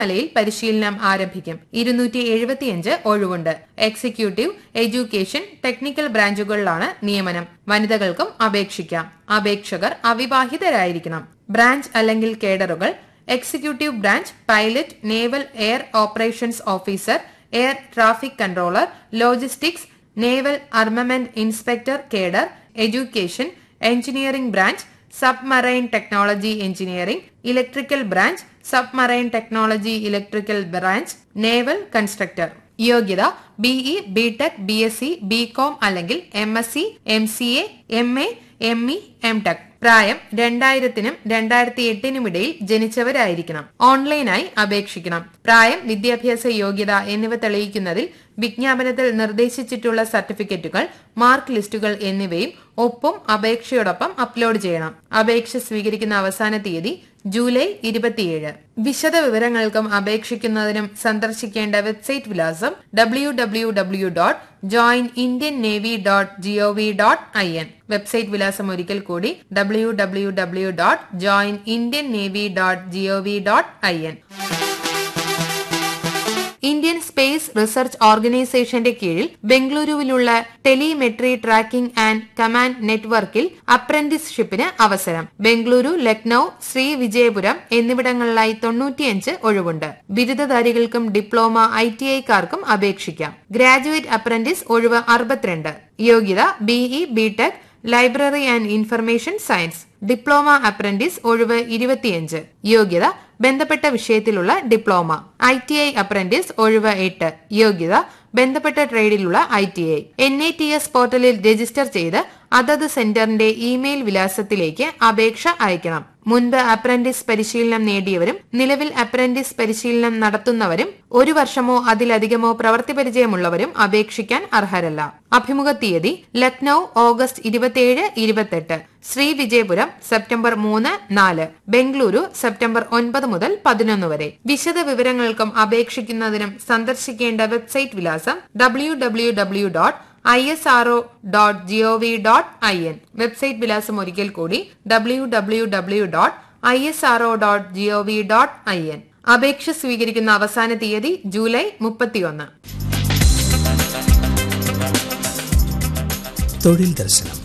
നിലയിൽ പരിശീലനം ആരംഭിക്കും ഇരുന്നൂറ്റി എഴുപത്തിയഞ്ച് ഒഴിവുണ്ട് എക്സിക്യൂട്ടീവ് എഡ്യൂക്കേഷൻ ടെക്നിക്കൽ ബ്രാഞ്ചുകളിലാണ് നിയമനം വനിതകൾക്കും അപേക്ഷിക്കാം അപേക്ഷകർ അവിവാഹിതരായിരിക്കണം ബ്രാഞ്ച് അല്ലെങ്കിൽ cadres executive branch pilot naval air operations officer air traffic controller logistics naval armament inspector cadre education engineering branch submarine technology engineering electrical branch submarine technology electrical branch naval constructor യോഗ്യത BE B Tech B S C B Com അല്ലെങ്കിൽ M S C M C A M A M E M Tech പ്രായം രണ്ടായിരത്തിനും രണ്ടായിരത്തി എട്ടിനും ഇടയിൽ ജനിച്ചവരായിരിക്കണം ഓൺലൈനായി അപേക്ഷിക്കണം പ്രായം വിദ്യാഭ്യാസ യോഗ്യത എന്നിവ തെളിയിക്കുന്നതിൽ വിജ്ഞാപനത്തിൽ നിർദ്ദേശിച്ചിട്ടുള്ള സർട്ടിഫിക്കറ്റുകൾ മാർക്ക് ലിസ്റ്റുകൾ എന്നിവയും ഒപ്പം അപേക്ഷയോടൊപ്പം അപ്ലോഡ് ചെയ്യണം അപേക്ഷ സ്വീകരിക്കുന്ന അവസാന തീയതി ജൂലൈ ഇരുപത്തിയേഴ് വിശദ വിവരങ്ങൾക്കും അപേക്ഷിക്കുന്നതിനും സന്ദർശിക്കേണ്ട വെബ്സൈറ്റ് വിലാസം W W W dot join Indian navy dot G O V dot I N website വിലാസം ഒരിക്കൽ കൂടി W W W dot join Indian navy dot G O V dot I N Indian space research ഓർഗനൈസേഷന്റെ കീഴിൽ ബംഗളൂരുവിലുള്ള ടെലിമെട്രി ട്രാക്കിംഗ് ആൻഡ് കമാൻഡ് നെറ്റ്വർക്കിൽ അപ്രന്റീസ്ഷിപ്പിന് അവസരം ബംഗളൂരു ലക്നൌ ശ്രീ വിജയപുരം എന്നിവിടങ്ങളിലായി തൊണ്ണൂറ്റിയഞ്ച് ഒഴിവുണ്ട് ബിരുദധാരികൾക്കും ഡിപ്ലോമ ഐ ടി ഐക്കാർക്കും അപേക്ഷിക്കാം ഗ്രാജുവേറ്റ് അപ്രന്റീസ് ഒഴിവ് അറുപത്തിരണ്ട് യോഗ്യത BE BTech library and information science diploma apprentice ഒഴിവ് ഇരുപത്തിയഞ്ച് യോഗ്യത ബന്ധപ്പെട്ട വിഷയത്തിലുള്ള diploma I T I apprentice ഒഴിവ് എട്ട് യോഗ്യത ബന്ധപ്പെട്ട ട്രേഡിലുള്ള I T I N I T S പോർട്ടലിൽ രജിസ്റ്റർ ചെയ്ത് അതത് സെന്ററിന്റെ ഇമെയിൽ വിലാസത്തിലേക്ക് അപേക്ഷ അയക്കണം മുൻപ് അപ്രന്റീസ് പരിശീലനം നേടിയവരും നിലവിൽ അപ്രന്റീസ് പരിശീലനം നടത്തുന്നവരും ഒരു വർഷമോ അതിലധികമോ പ്രവൃത്തി പരിചയമുള്ളവരും അപേക്ഷിക്കാൻ അർഹരല്ല അഭിമുഖ തീയതി ലക്നൌ ഓഗസ്റ്റ് ഇരുപത്തിയേഴ് ഇരുപത്തെട്ട് ശ്രീ വിജയപുരം സെപ്റ്റംബർ മൂന്ന് നാല് ബംഗളൂരു സെപ്റ്റംബർ ഒൻപത് മുതൽ പതിനൊന്ന് വരെ വിശദ വിവരങ്ങൾക്കും അപേക്ഷിക്കുന്നതിനും സന്ദർശിക്കേണ്ട വെബ്സൈറ്റ് വിലാസം W W W dot I S R O dot G O V dot I N website വിലാസം ഒരിക്കൽ കൂടി W W W dot I S R O dot G O V dot I N അപേക്ഷ സ്വീകരിക്കുന്ന അവസാന തീയതി ജൂലൈ മുപ്പത്തിയൊന്ന് തൊഴിൽ ദർശനം